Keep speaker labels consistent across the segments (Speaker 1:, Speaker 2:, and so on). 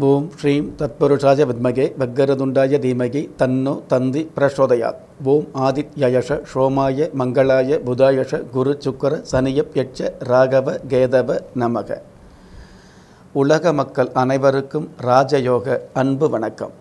Speaker 1: ஓம் ஸ்ரீம் தத்புருஷாய வித்மகே பக்கரதுண்டாய தீமகி தன்னோ தந்தி பிரசோதயாத் ஓம் ஆதித்யயஷ சோமாய மங்களாய புதாயஷ குரு சுக்கர சனியப் யட்ச ராகவ கேதவ நமக உலக மக்கள் அனைவருக்கும் ராஜயோக அன்பு வணக்கம்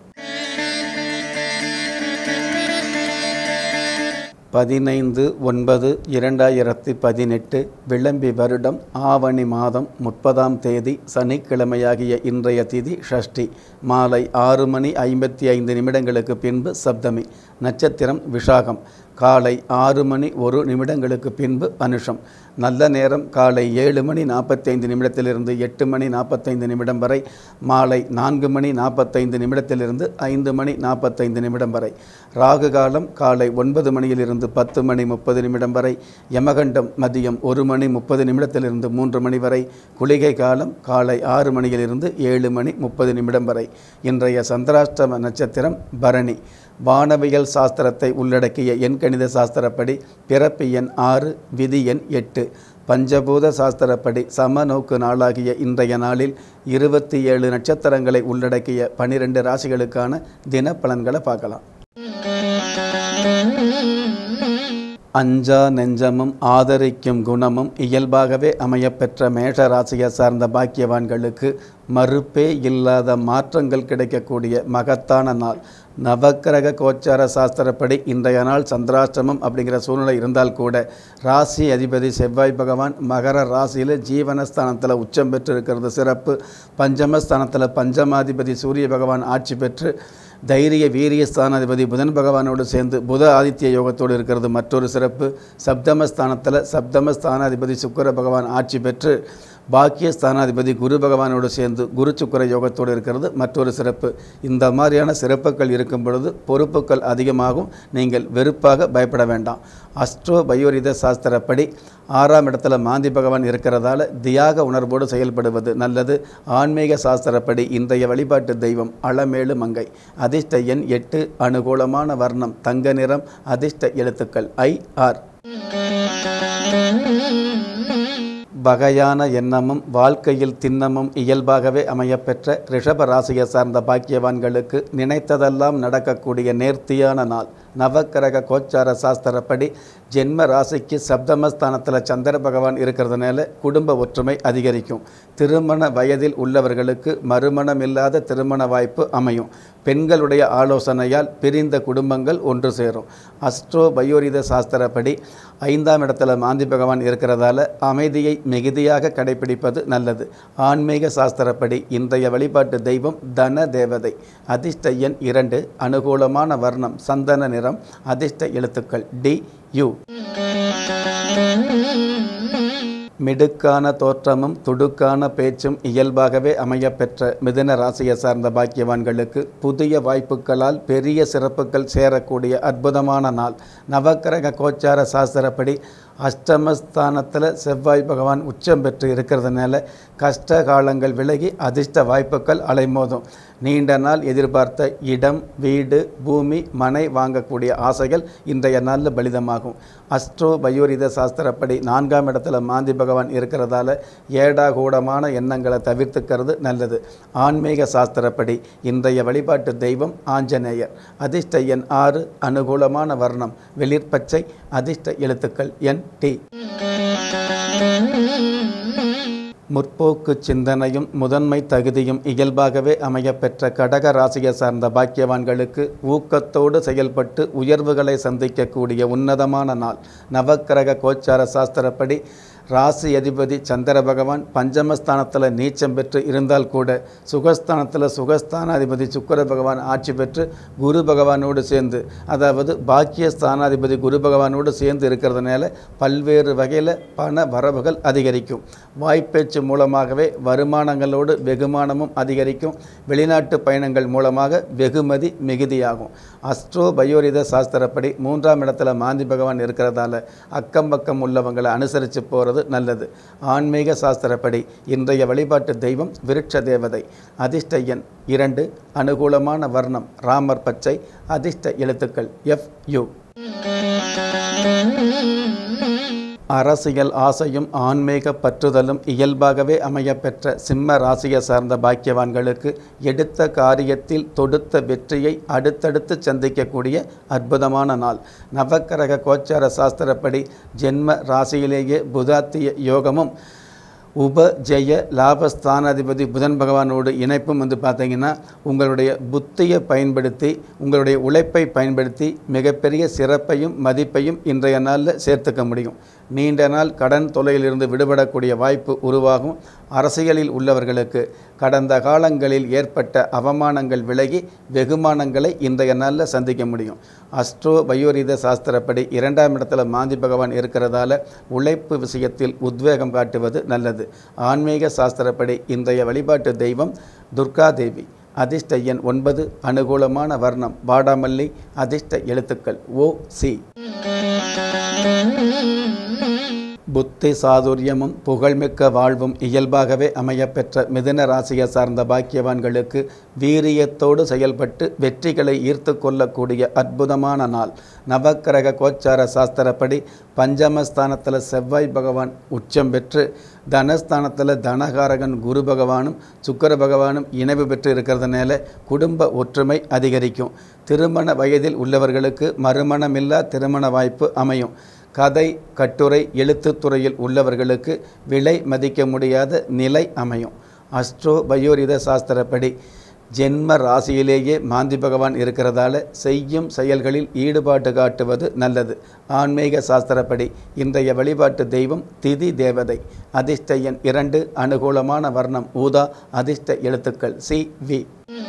Speaker 1: பதினைந்து ஒன்பது இரண்டாயிரத்தி பதினெட்டு விளம்பி வருடம் ஆவணி மாதம் முப்பதாம் தேதி சனிக்கிழமையாகிய இன்றைய திதி ஷஷ்டி மாலை ஆறு மணி ஐம்பத்தி ஐந்து நிமிடங்களுக்கு பின்பு சப்தமி நட்சத்திரம் விஷாகம் காலை ஆறு மணி ஒரு நிமிடங்களுக்கு பின்பு அனுஷம் நல்ல நேரம் காலை ஏழு மணி நாற்பத்தைந்து நிமிடத்திலிருந்து எட்டு மணி நாற்பத்தைந்து நிமிடம் வரை மாலை நான்கு மணி நாற்பத்தைந்து நிமிடத்திலிருந்து ஐந்து மணி நாற்பத்தைந்து நிமிடம் வரை ராகு காலம் காலை ஒன்பது மணியிலிருந்து பத்து மணி முப்பது நிமிடம் வரை யமகண்டம் மதியம் ஒரு மணி முப்பது நிமிடத்திலிருந்து மூன்று மணி வரை குளிகை காலம் காலை ஆறு மணியிலிருந்து ஏழு மணி முப்பது நிமிடம் வரை இன்றைய சந்திராஷ்டம நட்சத்திரம் பரணி வானவியல் சாஸ்திரத்தை உள்ளடக்கிய எண்கணித சாஸ்திரப்படி பிறப்பு எண் ஆறு விதி எண் எட்டு பஞ்சபூத சாஸ்திரப்படி சமநோக்கு நாளாகிய இன்றைய நாளில் இருபத்தி ஏழு நட்சத்திரங்களை உள்ளடக்கிய பனிரெண்டு ராசிகளுக்கான தினப்பலன்களை பார்க்கலாம் அஞ்சா நெஞ்சமும் ஆதரிக்கும் குணமும் இயல்பாகவே அமையப்பெற்ற மேஷ ராசியை சார்ந்த பாக்கியவான்களுக்கு மறுப்பே இல்லாத மாற்றங்கள் கிடைக்கக்கூடிய மகத்தான நாள் நவக்கிரக கோச்சார சாஸ்திரப்படி இன்றைய நாள் சந்திராஷ்டமம் அப்படிங்கிற சூழ்நிலை இருந்தால் கூட ராசி அதிபதி செவ்வாய் பகவான் மகர ராசியில் ஜீவனஸ்தானத்தில் உச்சம் பெற்று இருக்கிறது சிறப்பு பஞ்சமஸ்தானத்தில் பஞ்சமாதிபதி சூரிய பகவான் ஆட்சி பெற்று தைரிய வீரிய ஸ்தானாதிபதி புதன் பகவானோடு சேர்ந்து புத ஆதித்ய யோகத்தோடு இருக்கிறது மற்றொரு சிறப்பு சப்தமஸ்தானத்தில் சப்தமஸ்தானாதிபதி சுக்கர பகவான் ஆட்சி பெற்று பாக்கிய ஸ்தானாதிபதி குரு பகவானோடு சேர்ந்து குரு சுக்கர யோகத்தோடு இருக்கிறது மற்றொரு சிறப்பு இந்த மாதிரியான சிறப்புகள் இருக்கும் பொழுது பொறுப்புகள் அதிகமாகும் நீங்கள் வெறுப்பாக பயப்பட வேண்டாம் அஸ்ட்ரோ பயோரித சாஸ்திரப்படி ஆறாம் இடத்துல மாந்தி பகவான் இருக்கிறதால தியாக உணர்வோடு செயல்படுவது நல்லது ஆன்மீக சாஸ்திரப்படி இன்றைய வழிபாட்டு தெய்வம் அளமேலு மங்கை அதிர்ஷ்ட எண் எட்டு அனுகூலமான வர்ணம் தங்க நிறம் அதிர்ஷ்ட எழுத்துக்கள் ஐ ஆர் வகையான எண்ணமும் வாழ்க்கையில் திண்ணமும் இயல்பாகவே அமையப்பெற்ற ரிஷப ராசியை சார்ந்த பாக்கியவான்களுக்கு நினைத்ததெல்லாம் நடக்கக்கூடிய நேர்த்தியான நாள் நவக்கிரக கோச்சார சாஸ்திரப்படி ஜென்ம ராசிக்கு சப்தமஸ்தானத்தில் சந்திர பகவான் இருக்கிறதுனால குடும்ப ஒற்றுமை அதிகரிக்கும் திருமண வயதில் உள்ளவர்களுக்கு மறுமணம் இல்லாத திருமண வாய்ப்பு அமையும் பெண்களுடைய ஆலோசனையால் பிரிந்த குடும்பங்கள் ஒன்று சேரும் அஸ்ட்ரோ பயோரித சாஸ்திரப்படி ஐந்தாம் இடத்துல மாந்தி பகவான் இருக்கிறதால அமைதியை மிகுதியாக கடைபிடிப்பது நல்லது ஆன்மீக சாஸ்திரப்படி இன்றைய வழிபாட்டு தெய்வம் தன தேவதை அதிர்ஷ்ட எண் இரண்டு அனுகூலமான வர்ணம் சந்தன நிறம் அதிர்ஷ்ட எழுத்துக்கள் டி யு மிடுக்கான தோற்றமும் துடுக்கான பேச்சும் இயல்பாகவே அமையப்பெற்ற மிதுன ராசியை சார்ந்த பாக்கியவான்களுக்கு புதிய வாய்ப்புகளால் பெரிய சிறப்புகள் சேரக்கூடிய அற்புதமான நாள் நவக்கிரக கோச்சார சாஸ்திரப்படி அஷ்டமஸ்தானத்தில் செவ்வாய் பகவான் உச்சம் பெற்று இருக்கிறதுனால கஷ்ட காலங்கள் விலகி அதிர்ஷ்ட வாய்ப்புகள் அலைமோதும் நீண்ட நாள் எதிர்பார்த்த இடம் வீடு பூமி மனை வாங்கக்கூடிய ஆசைகள் இன்றைய நாளில் பலிதமாகும் அஸ்ட்ரோ பயோரித சாஸ்திரப்படி நான்காம் இடத்துல மாந்தி பகவான் இருக்கிறதால ஏடாகூடமான எண்ணங்களை தவிர்த்துக்கிறது நல்லது ஆன்மீக சாஸ்திரப்படி இன்றைய வழிபாட்டு தெய்வம் ஆஞ்சநேயர் அதிர்ஷ்ட எண் ஆறு அனுகூலமான வர்ணம் வெளிர்பச்சை அதிர்ஷ்ட எழுத்துக்கள் என் டி முற்போக்கு சிந்தனையும் முதன்மை தகுதியும் இயல்பாகவே அமையப்பெற்ற கடக ராசியை சார்ந்த பாக்கியவான்களுக்கு ஊக்கத்தோடு செயல்பட்டு உயர்வுகளை சந்திக்கக்கூடிய உன்னதமான நாள் நவக்கிரக கோச்சார சாஸ்திரப்படி ராசி அதிபதி சந்திர பகவான் பஞ்சமஸ்தானத்தில் நீச்சம் பெற்று இருந்தால் கூட சுகஸ்தானத்தில் சுகஸ்தானாதிபதி சுக்கர பகவான் ஆட்சி பெற்று குரு பகவானோடு சேர்ந்து அதாவது பாக்கிய ஸ்தானாதிபதி குரு பகவானோடு சேர்ந்து இருக்கிறதுனால பல்வேறு வகையில் பண வரவுகள் அதிகரிக்கும் வாய்ப்பேச்சு மூலமாகவே வருமானங்களோடு வெகுமானமும் அதிகரிக்கும் வெளிநாட்டு பயணங்கள் மூலமாக வெகுமதி மிகுதியாகும் அஸ்ட்ரோ பயோரித சாஸ்திரப்படி மூன்றாம் இடத்துல மாந்தி பகவான் இருக்கிறதால அக்கம் பக்கம் உள்ளவங்களை அனுசரித்து போகிறது நல்லது ஆன்மீக சாஸ்திரப்படி இன்றைய வழிபாட்டு தெய்வம் விருட்ச தேவதை அதிர்ஷ்ட எண் இரண்டு அனுகூலமான வர்ணம் ராமர் பச்சை அதிர்ஷ்ட எழுத்துக்கள் எஃப் யு அரசியல் ஆசையும் ஆன்மீக பற்றுதலும் இயல்பாகவே அமையப்பெற்ற சிம்ம ராசியை சார்ந்த பாக்கியவான்களுக்கு எடுத்த காரியத்தில் தொடுத்த வெற்றியை அடுத்தடுத்து சந்திக்கக்கூடிய அற்புதமான நாள் நவக்கிரக கோச்சார சாஸ்திரப்படி ஜென்ம ராசியிலேயே புதாத்திய யோகமும் உப ஜெய லாபஸ்தானாதிபதி புதன் பகவானோடு இணைப்பும் வந்து பார்த்தீங்கன்னா உங்களுடைய புத்தியை பயன்படுத்தி உங்களுடைய உழைப்பை பயன்படுத்தி மிகப்பெரிய சிறப்பையும் மதிப்பையும் இன்றைய நாளில் சேர்த்துக்க முடியும் நீண்ட நாள் கடன் தொலையிலிருந்து விடுபடக்கூடிய வாய்ப்பு உருவாகும் அரசியலில் உள்ளவர்களுக்கு கடந்த காலங்களில் ஏற்பட்ட அவமானங்கள் விலகி வெகுமானங்களை இன்றைய நாளில் சந்திக்க முடியும் அஸ்ட்ரோ பயோரித சாஸ்திரப்படி இரண்டாம் இடத்துல மாந்தி பகவான் இருக்கிறதால உழைப்பு விஷயத்தில் உத்வேகம் காட்டுவது நல்லது ஆன்மீக சாஸ்திரப்படி இன்றைய வழிபாட்டு தெய்வம் துர்கா தேவி அதிர்ஷ்ட எண் ஒன்பது அனுகூலமான வர்ணம் வாடாமல்லி அதிர்ஷ்ட எழுத்துக்கள் ஓ சி புத்தி சாதுரியமும் புகழ்மிக்க வாழ்வும் இயல்பாகவே அமையப்பெற்ற மிதுன ராசியை சார்ந்த பாக்கியவான்களுக்கு வீரியத்தோடு செயல்பட்டு வெற்றிகளை ஈர்த்து கொள்ளக்கூடிய அற்புதமான நாள் நவக்கிரக கோச்சார சாஸ்திரப்படி பஞ்சமஸ்தானத்தில் செவ்வாய் பகவான் உச்சம் பெற்று தனஸ்தானத்தில் தனகாரகன் குரு பகவானும் சுக்கர பகவானும் இணைவு பெற்று இருக்கிறதுனால குடும்ப ஒற்றுமை அதிகரிக்கும் திருமண வயதில் உள்ளவர்களுக்கு மறுமணமில்லா திருமண வாய்ப்பு அமையும் கதை கட்டுரை எழுத்துத் துறையில் உள்ளவர்களுக்கு விலை மதிக்க முடியாத நிலை அமையும் அஸ்ட்ரோ பயோரித சாஸ்திரப்படி ஜென்ம ராசியிலேயே மாந்தி பகவான் இருக்கிறதால செய்யும் செயல்களில் ஈடுபாட்டு காட்டுவது நல்லது ஆன்மீக சாஸ்திரப்படி இன்றைய வழிபாட்டு தெய்வம் திதி தேவதை அதிர்ஷ்ட எண் இரண்டு அனுகூலமான வர்ணம் ஊதா அதிர்ஷ்ட எழுத்துக்கள் சி வி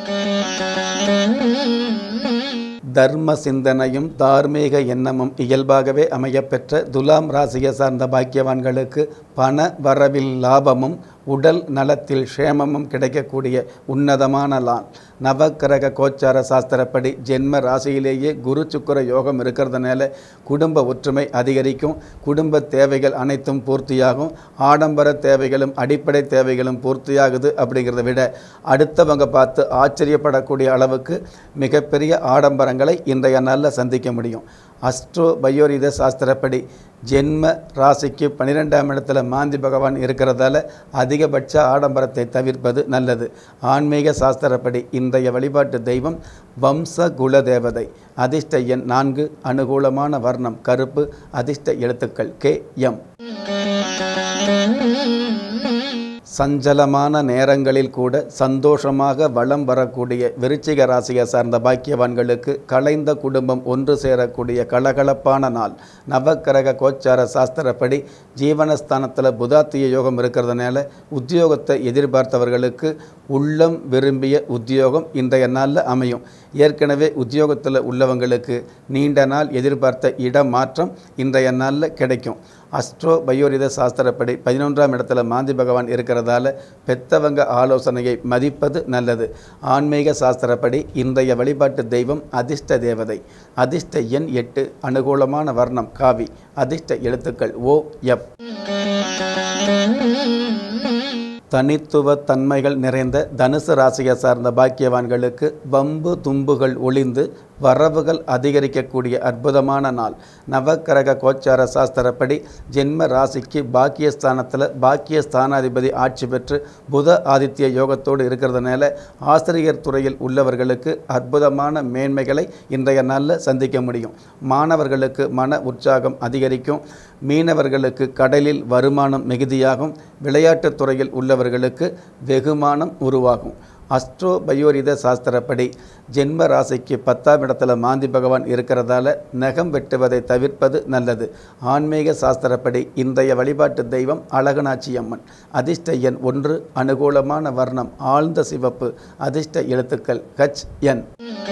Speaker 1: தர்ம சிந்தனையும் தார்மீக எண்ணமும் இயல்பாகவே அமையப்பெற்ற துலாம் ராசியை சார்ந்த பாக்கியவான்களுக்கு பண வரவில் லாபமும் உடல் நலத்தில் க்ஷேமமும் கிடைக்கக்கூடிய உன்னதமான லான் நவக்கிரக கோச்சார சாஸ்திரப்படி ஜென்ம ராசியிலேயே குரு சுக்கர யோகம் இருக்கிறதுனால குடும்ப ஒற்றுமை அதிகரிக்கும் குடும்ப தேவைகள் அனைத்தும் பூர்த்தியாகும் ஆடம்பர தேவைகளும் அடிப்படை தேவைகளும் பூர்த்தியாகுது அப்படிங்கிறத விட அடுத்தவங்க பார்த்து ஆச்சரியப்படக்கூடிய அளவுக்கு மிகப்பெரிய ஆடம்பரங்களை இன்றைய நாளில் சந்திக்க முடியும் அஸ்ட்ரோ பயோரித சாஸ்திரப்படி ஜென்ம ராசிக்கு பன்னிரெண்டாம் இடத்துல மாந்தி பகவான் இருக்கிறதால அதிகபட்ச ஆடம்பரத்தை தவிர்ப்பது நல்லது ஆன்மீக சாஸ்திரப்படி இன்றைய வழிபாட்டு தெய்வம் வம்ச குல தேவதை அதிர்ஷ்ட எண் நான்கு அனுகூலமான வர்ணம் கருப்பு அதிர்ஷ்ட எழுத்துக்கள் கே எம் சஞ்சலமான நேரங்களில் கூட சந்தோஷமாக வளம் வரக்கூடிய விருச்சிக ராசியை சார்ந்த பாக்கியவான்களுக்கு கலைந்த குடும்பம் ஒன்று சேரக்கூடிய கலகலப்பான நாள் நவக்கிரக கோச்சார சாஸ்திரப்படி ஜீவனஸ்தானத்தில் புதாத்திய யோகம் இருக்கிறதுனால உத்தியோகத்தை எதிர்பார்த்தவர்களுக்கு உள்ளம் விரும்பிய உத்தியோகம் இன்றைய நாளில் அமையும் ஏற்கனவே உத்தியோகத்தில் உள்ளவங்களுக்கு நீண்ட நாள் எதிர்பார்த்த இடமாற்றம் இன்றைய நாளில் கிடைக்கும் அஸ்ட்ரோ பயோரித சாஸ்திரப்படி பதினொன்றாம் இடத்துல மாந்தி பகவான் இருக்கிறதால பெத்தவங்க ஆலோசனையை மதிப்பது நல்லது ஆன்மீக சாஸ்திரப்படி இன்றைய வழிபாட்டு தெய்வம் அதிர்ஷ்ட தேவதை அதிர்ஷ்ட எண் எட்டு அனுகூலமான வர்ணம் காவி அதிர்ஷ்ட எழுத்துக்கள் ஓ எப் தனித்துவ தன்மைகள் நிறைந்த தனுசு ராசியை சார்ந்த பாக்கியவான்களுக்கு வம்பு தும்புகள் ஒளிந்து வரவுகள் அதிகரிக்கக்கூடிய அற்புதமான நாள் நவக்கிரக கோச்சார சாஸ்திரப்படி ஜென்ம ராசிக்கு பாக்கியஸ்தானத்தில் பாக்கியஸ்தானாதிபதி ஆட்சி பெற்று புத ஆதித்ய யோகத்தோடு இருக்கிறதுனால ஆசிரியர் துறையில் உள்ளவர்களுக்கு அற்புதமான மேன்மைகளை இன்றைய நாளில் சந்திக்க முடியும் மாணவர்களுக்கு மன உற்சாகம் அதிகரிக்கும் மீனவர்களுக்கு கடலில் வருமானம் மிகுதியாகும் விளையாட்டுத் துறையில் உள்ளவர்களுக்கு வெகுமானம் உருவாகும் அஸ்ட்ரோ பயோரித சாஸ்திரப்படி ஜென்ம ராசிக்கு பத்தாம் இடத்துல மாந்தி பகவான் இருக்கிறதால நகம் வெட்டுவதை தவிர்ப்பது நல்லது ஆன்மீக சாஸ்திரப்படி இன்றைய வழிபாட்டு தெய்வம் அழகனாச்சி அம்மன் அதிர்ஷ்ட எண் ஒன்று அனுகூலமான வர்ணம் ஆழ்ந்த சிவப்பு அதிர்ஷ்ட எழுத்துக்கள் கச் என்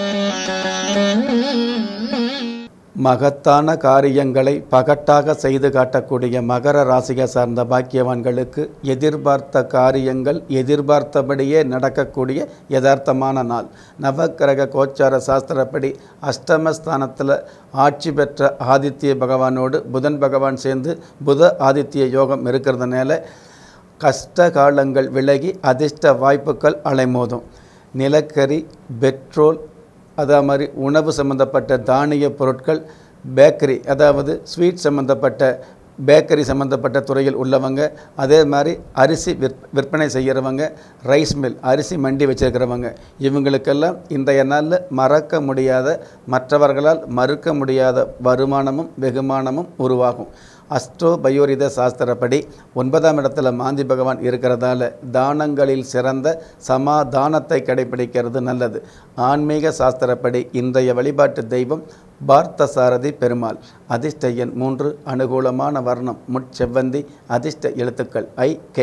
Speaker 1: மகத்தான காரியங்களை பகட்டாக செய்து காட்டக்கூடிய மகர ராசியை சார்ந்த பாக்கியவான்களுக்கு எதிர்பார்த்த காரியங்கள் எதிர்பார்த்தபடியே நடக்கக்கூடிய யதார்த்தமான நாள் நவக்கிரக கோச்சார சாஸ்திரப்படி அஷ்டமஸ்தானத்தில் ஆட்சி பெற்ற ஆதித்ய பகவானோடு புதன் பகவான் சேர்ந்து புத ஆதித்ய யோகம் இருக்கிறதுனால கஷ்ட காலங்கள் விலகி அதிர்ஷ்ட வாய்ப்புகள் அலைமோதும் நிலக்கரி பெட்ரோல் அதே மாதிரி உணவு சம்பந்தப்பட்ட தானிய பொருட்கள் பேக்கரி அதாவது ஸ்வீட் சம்பந்தப்பட்ட பேக்கரி சம்மந்தப்பட்ட துறையில் உள்ளவங்க அதே மாதிரி அரிசி விற் விற்பனை செய்கிறவங்க ரைஸ் மில் அரிசி மண்டி வச்சிருக்கிறவங்க இவங்களுக்கெல்லாம் இன்றைய நாளில் மறக்க முடியாத மற்றவர்களால் மறுக்க முடியாத வருமானமும் வெகுமானமும் உருவாகும் அஸ்ட்ரோ பயோரித சாஸ்திரப்படி ஒன்பதாம் இடத்துல மாந்தி பகவான் இருக்கிறதால தானங்களில் சிறந்த சமாதானத்தை கடைபிடிக்கிறது நல்லது ஆன்மீக சாஸ்திரப்படி இன்றைய வழிபாட்டு தெய்வம் பார்த்தசாரதி பெருமாள் அதிர்ஷ்ட எண் மூன்று அனுகூலமான வர்ணம் முட்செவ்வந்தி அதிர்ஷ்ட எழுத்துக்கள் ஐ கே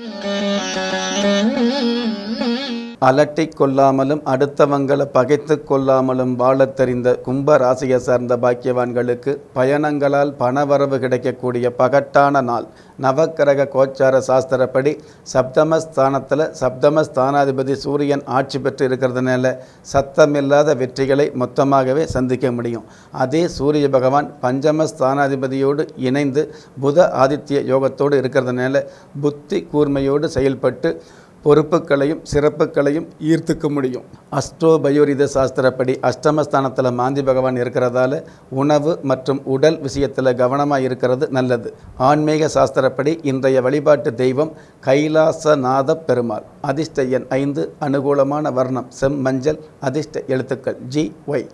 Speaker 1: அலட்டிக் கொள்ளாமலும் அடுத்தவங்களை பகைத்து கொள்ளாமலும் வாழத் தெரிந்த கும்ப ராசியை சார்ந்த பாக்கியவான்களுக்கு பயணங்களால் பணவரவு கிடைக்கக்கூடிய பகட்டான நாள் நவக்கிரக கோச்சார சாஸ்திரப்படி சப்தம ஸ்தானத்தில் சப்தம ஸ்தானாதிபதி சூரியன் ஆட்சி பெற்று இருக்கிறதுனால சத்தமில்லாத வெற்றிகளை மொத்தமாகவே சந்திக்க முடியும் அதே சூரிய பகவான் பஞ்சம ஸ்தானாதிபதியோடு இணைந்து புத ஆதித்ய யோகத்தோடு இருக்கிறதுனால புத்தி கூர்மையோடு செயல்பட்டு பொறுப்புகளையும் சிறப்புகளையும் ஈர்த்துக்க முடியும் அஸ்ட்ரோ பயோரித சாஸ்திரப்படி அஷ்டமஸ்தானத்தில் மாந்தி பகவான் இருக்கிறதால உணவு மற்றும் உடல் விஷயத்தில் கவனமாக இருக்கிறது நல்லது ஆன்மீக சாஸ்திரப்படி இன்றைய வழிபாட்டு தெய்வம் கைலாசநாத பெருமாள் அதிர்ஷ்ட எண் ஐந்து அனுகூலமான வர்ணம் செம் மஞ்சள் அதிர்ஷ்ட எழுத்துக்கள் ஜி ஒய்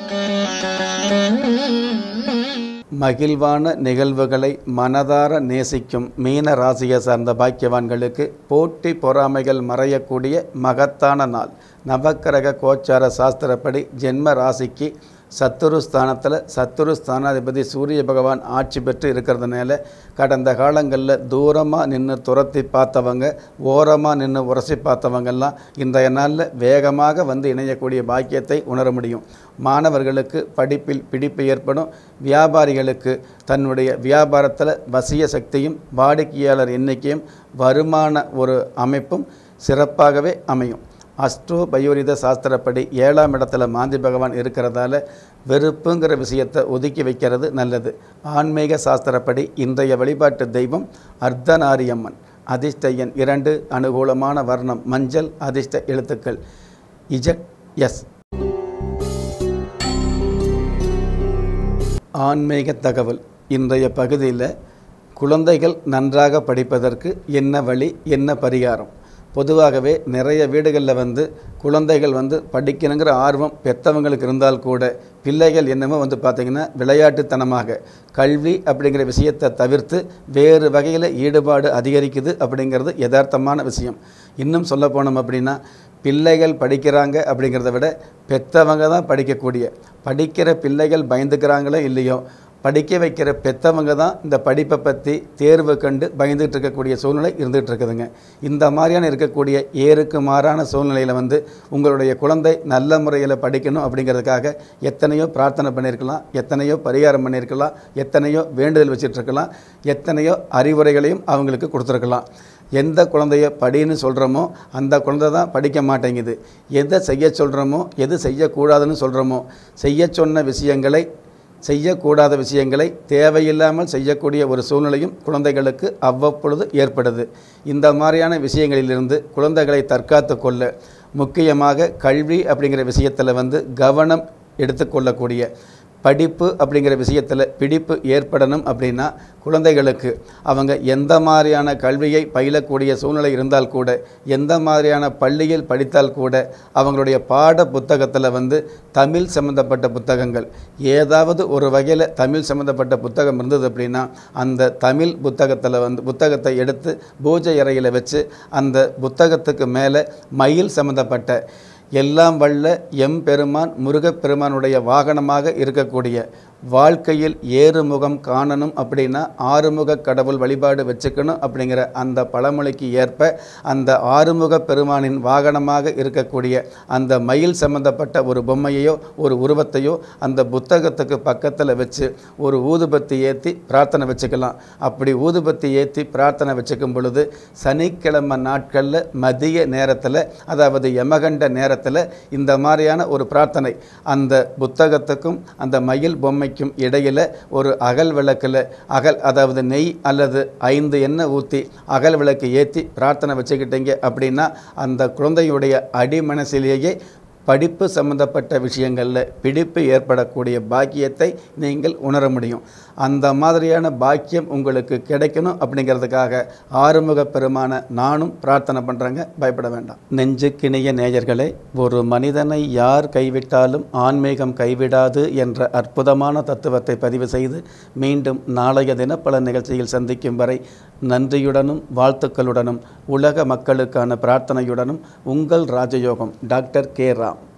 Speaker 1: மகிழ்வான நிகழ்வுகளை மனதார நேசிக்கும் மீன ராசியை சார்ந்த பாக்கியவான்களுக்கு போட்டி பொறாமைகள் மறையக்கூடிய மகத்தான நாள் நவக்கிரக கோச்சார சாஸ்திரப்படி ஜென்ம ராசிக்கு சத்துரு ஸ்தானத்தில் சத்துரு ஸ்தானாதிபதி சூரிய பகவான் ஆட்சி பெற்று இருக்கிறதுனால கடந்த காலங்களில் தூரமாக நின்று துரத்தி பார்த்தவங்க ஓரமாக நின்று உரசி பார்த்தவங்கெல்லாம் இன்றைய நாளில் வேகமாக வந்து இணையக்கூடிய பாக்கியத்தை உணர முடியும் மாணவர்களுக்கு படிப்பில் பிடிப்பு ஏற்படும் வியாபாரிகளுக்கு தன்னுடைய வியாபாரத்தில் வசிய சக்தியும் வாடிக்கையாளர் எண்ணிக்கையும் வருமான ஒரு அமைப்பும் சிறப்பாகவே அமையும் அஸ்ட்ரோ பயோரித சாஸ்திரப்படி ஏழாம் இடத்துல மாந்தி பகவான் இருக்கிறதால வெறுப்புங்கிற விஷயத்தை ஒதுக்கி வைக்கிறது நல்லது ஆன்மீக சாஸ்திரப்படி இன்றைய வழிபாட்டு தெய்வம் அர்த்தநாரியம்மன் அதிர்ஷ்ட எண் இரண்டு அனுகூலமான வர்ணம் மஞ்சள் அதிர்ஷ்ட எழுத்துக்கள் இஜட் எஸ் ஆன்மீக தகவல் இன்றைய பகுதியில் குழந்தைகள் நன்றாக படிப்பதற்கு என்ன வழி என்ன பரிகாரம் பொதுவாகவே நிறைய வீடுகளில் வந்து குழந்தைகள் வந்து படிக்கணுங்கிற ஆர்வம் பெற்றவங்களுக்கு இருந்தால் கூட பிள்ளைகள் என்னமோ வந்து பார்த்திங்கன்னா விளையாட்டுத்தனமாக கல்வி அப்படிங்கிற விஷயத்தை தவிர்த்து வேறு வகையில் ஈடுபாடு அதிகரிக்குது அப்படிங்கிறது யதார்த்தமான விஷயம் இன்னும் சொல்ல போனோம் அப்படின்னா பிள்ளைகள் படிக்கிறாங்க அப்படிங்கிறத விட பெற்றவங்க தான் படிக்கக்கூடிய படிக்கிற பிள்ளைகள் பயந்துக்கிறாங்களோ இல்லையோ படிக்க வைக்கிற பெற்றவங்க தான் இந்த படிப்பை பற்றி தேர்வு கண்டு பயந்துட்டு இருக்கக்கூடிய சூழ்நிலை இருந்துகிட்டு இருக்குதுங்க இந்த மாதிரியான இருக்கக்கூடிய ஏருக்கு மாறான சூழ்நிலையில் வந்து உங்களுடைய குழந்தை நல்ல முறையில் படிக்கணும் அப்படிங்கிறதுக்காக எத்தனையோ பிரார்த்தனை பண்ணியிருக்கலாம் எத்தனையோ பரிகாரம் பண்ணியிருக்கலாம் எத்தனையோ வேண்டுதல் வச்சிட்ருக்கலாம் எத்தனையோ அறிவுரைகளையும் அவங்களுக்கு கொடுத்துருக்கலாம் எந்த குழந்தைய படின்னு சொல்கிறோமோ அந்த குழந்தை தான் படிக்க மாட்டேங்குது எதை செய்ய சொல்கிறோமோ எது செய்யக்கூடாதுன்னு சொல்கிறோமோ செய்ய சொன்ன விஷயங்களை செய்யக்கூடாத விஷயங்களை தேவையில்லாமல் செய்யக்கூடிய ஒரு சூழ்நிலையும் குழந்தைகளுக்கு அவ்வப்பொழுது ஏற்படுது இந்த மாதிரியான விஷயங்களிலிருந்து குழந்தைகளை தற்காத்து கொள்ள முக்கியமாக கல்வி அப்படிங்கிற விஷயத்தில் வந்து கவனம் எடுத்துக்கொள்ளக்கூடிய படிப்பு அப்படிங்கிற விஷயத்தில் பிடிப்பு ஏற்படணும் அப்படின்னா குழந்தைகளுக்கு அவங்க எந்த மாதிரியான கல்வியை பயிலக்கூடிய சூழ்நிலை இருந்தால் கூட எந்த மாதிரியான பள்ளியில் படித்தால் கூட அவங்களுடைய பாட புத்தகத்தில் வந்து தமிழ் சம்மந்தப்பட்ட புத்தகங்கள் ஏதாவது ஒரு வகையில் தமிழ் சம்மந்தப்பட்ட புத்தகம் இருந்தது அப்படின்னா அந்த தமிழ் புத்தகத்தில் வந்து புத்தகத்தை எடுத்து பூஜை அறையில் வச்சு அந்த புத்தகத்துக்கு மேலே மயில் சம்மந்தப்பட்ட எல்லாம் வல்ல எம்பெருமான் முருகப்பெருமானுடைய வாகனமாக இருக்கக்கூடிய வாழ்க்கையில் ஏறுமுகம் காணணும் அப்படின்னா ஆறுமுக கடவுள் வழிபாடு வச்சுக்கணும் அப்படிங்கிற அந்த பழமொழிக்கு ஏற்ப அந்த ஆறுமுக பெருமானின் வாகனமாக இருக்கக்கூடிய அந்த மயில் சம்பந்தப்பட்ட ஒரு பொம்மையையோ ஒரு உருவத்தையோ அந்த புத்தகத்துக்கு பக்கத்தில் வச்சு ஒரு ஊதுபத்தி ஏற்றி பிரார்த்தனை வச்சுக்கலாம் அப்படி ஊதுபத்தி ஏற்றி பிரார்த்தனை வச்சுக்கும் பொழுது சனிக்கிழமை நாட்களில் மதிய நேரத்தில் அதாவது யமகண்ட நேரத்தில் இந்த மாதிரியான ஒரு பிரார்த்தனை அந்த புத்தகத்துக்கும் அந்த மயில் பொம்மைக்கும் இடையில் ஒரு அகல் விளக்கில் அகல் அதாவது நெய் அல்லது ஐந்து எண்ணெய் ஊற்றி அகல் விளக்கு ஏற்றி பிரார்த்தனை வச்சுக்கிட்டீங்க அப்படின்னா அந்த குழந்தையுடைய அடிமனசிலேயே படிப்பு சம்பந்தப்பட்ட விஷயங்களில் பிடிப்பு ஏற்படக்கூடிய பாக்கியத்தை நீங்கள் உணர முடியும் அந்த மாதிரியான பாக்கியம் உங்களுக்கு கிடைக்கணும் அப்படிங்கிறதுக்காக ஆறுமுக பெருமான நானும் பிரார்த்தனை பண்ணுறேங்க பயப்பட வேண்டாம் நெஞ்சுக்கிணைய நேயர்களே ஒரு மனிதனை யார் கைவிட்டாலும் ஆன்மீகம் கைவிடாது என்ற அற்புதமான தத்துவத்தை பதிவு செய்து மீண்டும் நாளைய தினப்பல நிகழ்ச்சியில் சந்திக்கும் வரை நன்றியுடனும் வாழ்த்துக்களுடனும் உலக மக்களுக்கான பிரார்த்தனையுடனும் உங்கள் ராஜயோகம் டாக்டர் கே ராம்